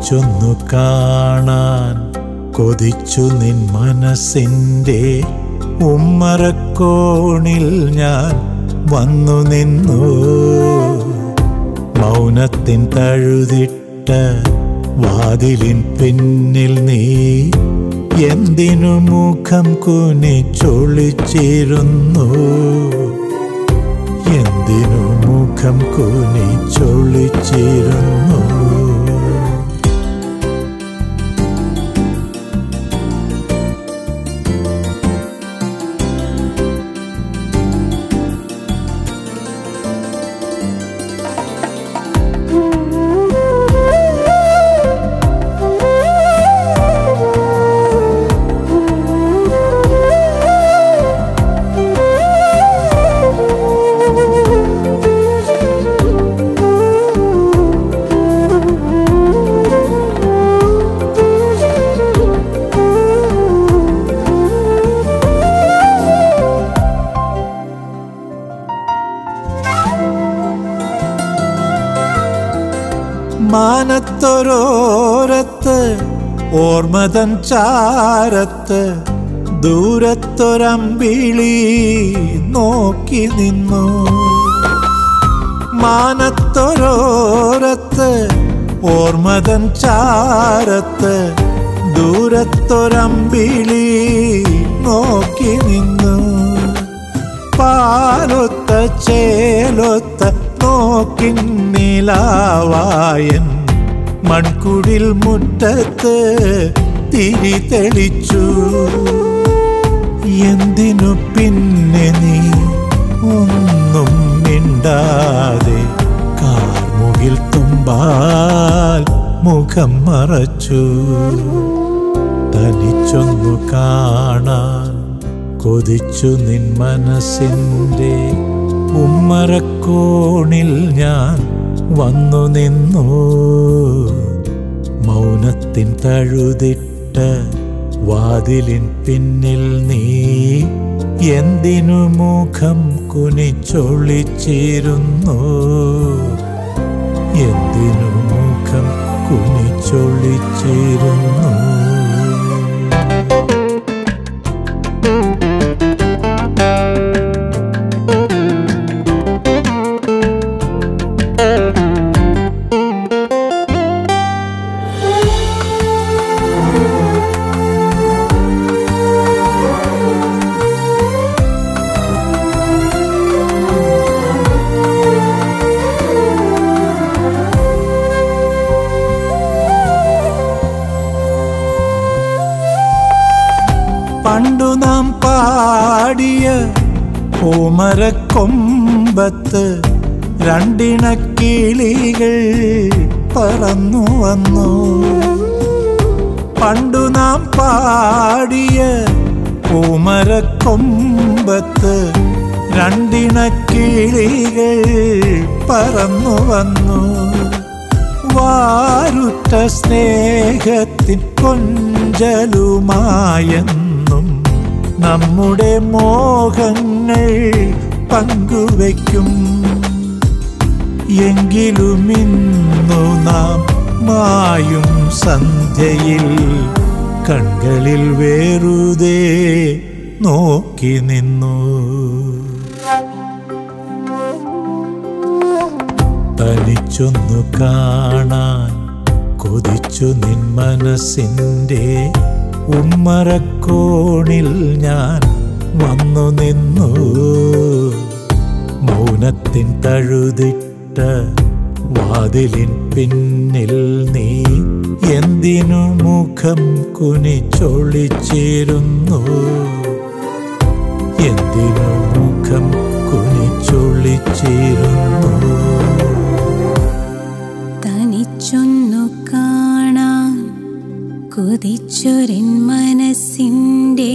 തനിച്ചൊന്നു കാണാൻ കൊതിച്ചു നിൻ മനസ്സിൻ്റെ ഉമ്മറക്കോണിൽ ഞാൻ വന്നു നിന്നു മൗനത്തിൻ തഴുതിട്ട വാതിലിൻ പിന്നിൽ നീ എന്തിനു മുഖം കുനിച്ചൊളിച്ചിരുന്നു എന്തിനു മുഖം കുനിച്ചൊളിച്ചിരുന്നു മാനത്തൊരോരത്ത് ഓർമ്മതൻ ചാരത്ത് ദൂരത്തൊരമ്പിളി നോക്കി നിന്നു മാനത്തൊരോരത്ത് ഓർമ്മതൻ ചാരത്ത് ദൂരത്തൊരമ്പിളി നോക്കി നിന്നു പാലൊത്ത ചേലൊത്ത നോക്കിൻ നിലാവായൻ മൺകുടിൽ മുറ്റത്ത് തിരി തെളിച്ചു എന്തിനു പിന്നെ നീ ഒന്നും മിണ്ടാതെ കാർമുകിൽ തുമ്പാൽ മുഖം മറച്ചു തനിച്ചൊന്നു കാണാൻ കൊതിച്ചു നിൻ മനസ്സിൻ്റെ ഉമ്മറക്കോണിൽ ഞാൻ വന്നു നിന്നു മൗനത്തിൻ തഴുതിട്ട വാതിലിൻ പിന്നിൽ നീ എന്തിനു മുഖം കുനിച്ചൊളിച്ചിരുന്നു എന്തിനു മുഖം കുനിച്ചൊളിച്ചിരുന്നു പണ്ടു നാം പാടിയ ഓമരക്കൊമ്പത്ത് രണ്ടിണക്കിളികൾ പറന്നു വന്നു പണ്ടു നാം പാടിയ ഓമരക്കൊമ്പത്ത് രണ്ടിണക്കിളികൾ പറന്നു വന്നു വാരുറ്റ സ്നേഹത്തിൻ കൊഞ്ചലുമായെന്നും നമ്മുടെ മോഹങ്ങൾ പങ്കുവയ്ക്കും എങ്കിലും ഇന്നു നാം മായും സന്ധ്യയിൽ കൺകളിൽ വേറുതേ നോക്കി നിന്നു തനിച്ചൊന്നു കാണാൻ കൊതിച്ചു നിൻ മനസ്സിൻ്റെ ഉമ്മറക്കോണിൽ ഞാൻ വന്നു നിന്നു മൗനത്തിൻ തഴുതിട്ട വാതിലിൻ പിന്നിൽ നീ എന്തിനു മുഖം കുനിച്ചൊളിച്ചിരുന്നു എന്തിനു മുഖം കുനിച്ചൊളിച്ചിരുന്നു തനിച്ചൊന്നു കാണാൻ കൊതിച്ചൊരിൻ മനസ്സിൻ്റെ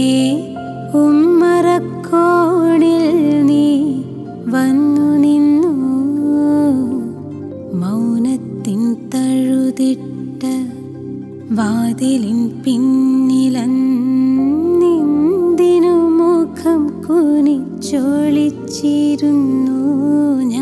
ഉമ്മറക്കോണിൽ നീ വന്നു നിന്നു മൗനത്തിൻ തഴുതിട്ട വാതിലിൻ പിന്നിലെന്തിനു മുഖം കുനിച്ചൊളിച്ചിരുന്നു ഞാൻ